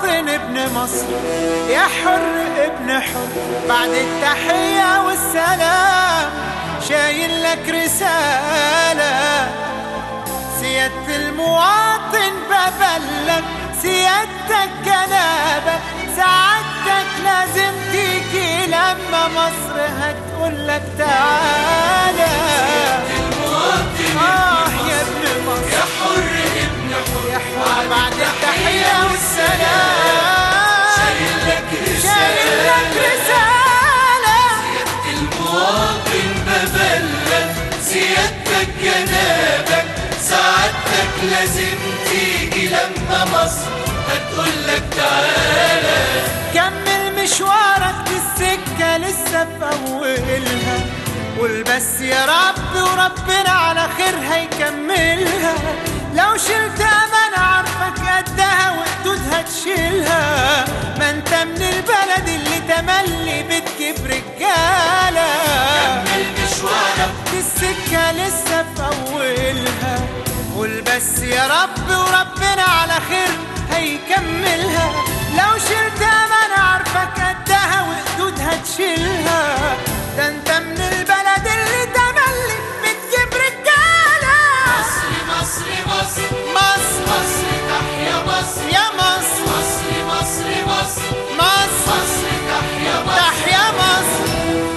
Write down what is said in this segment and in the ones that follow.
المواطن ابن مصر يا حر ابن حر بعد التحية والسلام شايل لك رسالة سيادة المواطن ببلغ سيادتك جنابة سعادتك لازم تيجي لما مصر هتقول لك تعالى آه يا ابن مصر يا حر ابن حر يا حر بعد التحية والسلام شايل لك شايل رسالة لك رسالة المواطن ببلغ سيادتك جنابك سعادتك لازم تيجي لما مصر هتقول لك تعالى كمل مشوارك دي السكة لسه في أولها قول بس يا رب وربنا على خير هيكملها لو شلت أمانة عارفك قدها وقدودها تشيلها ما انت من البلد اللي تملي بتجيب رجالة كمل مشوارك دي السكة لسه في أولها قول بس يا رب وربنا على خير هيكملها لو شلت أمانة عارفك قدها وقدودها تشيلها ده انت من البلد اللي تملي بتجيب رجالة مصر مصر مصر مصر مصر تحيا مصر يا مصر مصر مصر مصر مصر مصر تحيا مصر تحيا مصر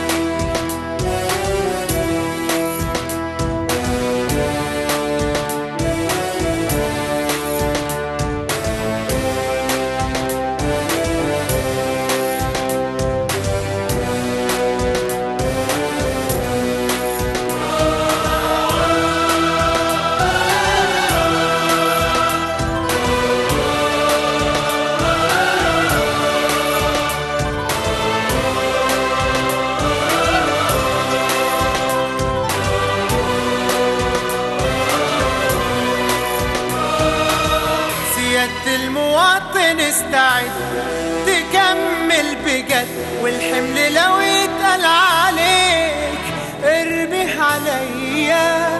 سيادة المواطن استعد تكمل بجد والحمل لو يتقل عليك ارميه عليا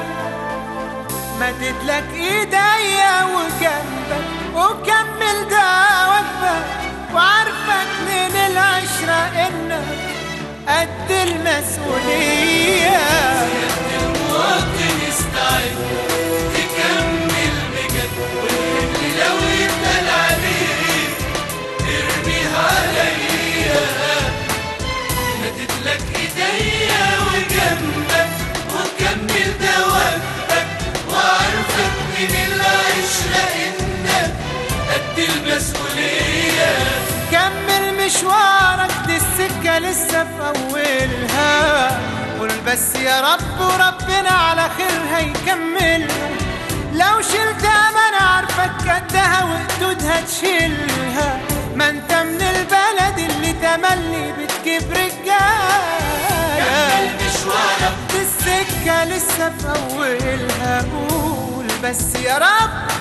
مدد ايديا وجنبك وكمل ده واجبك وعارفك من العشرة انك قد المسؤولية المواطن استعد تكمل بجد والحمل لو يتقل عليك ارميها عليا مدد لك ايديا وجنبك وكمل دوامك وعارفك من العشرة انك قد المسؤولية كمل مشوارك دي السكة لسه في أولها قول بس يا رب وربنا على خير هيكملها لو شلت أمانة عارفك قدها وقدودها تشيلها ما انت من البلد اللي تملي بتجيب رجالة كمل مشوارك دي السكة لسه في أولها قول بس يا رب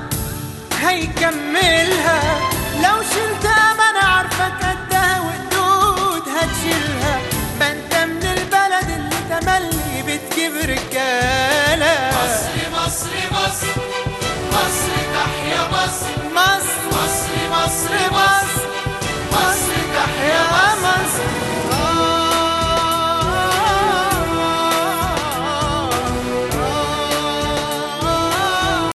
هيكملها لو شلت أمانة عارفك قدها وقدودها تشيلها ما انت من البلد اللي تملي بتجيب رجالة مصر مصر مصر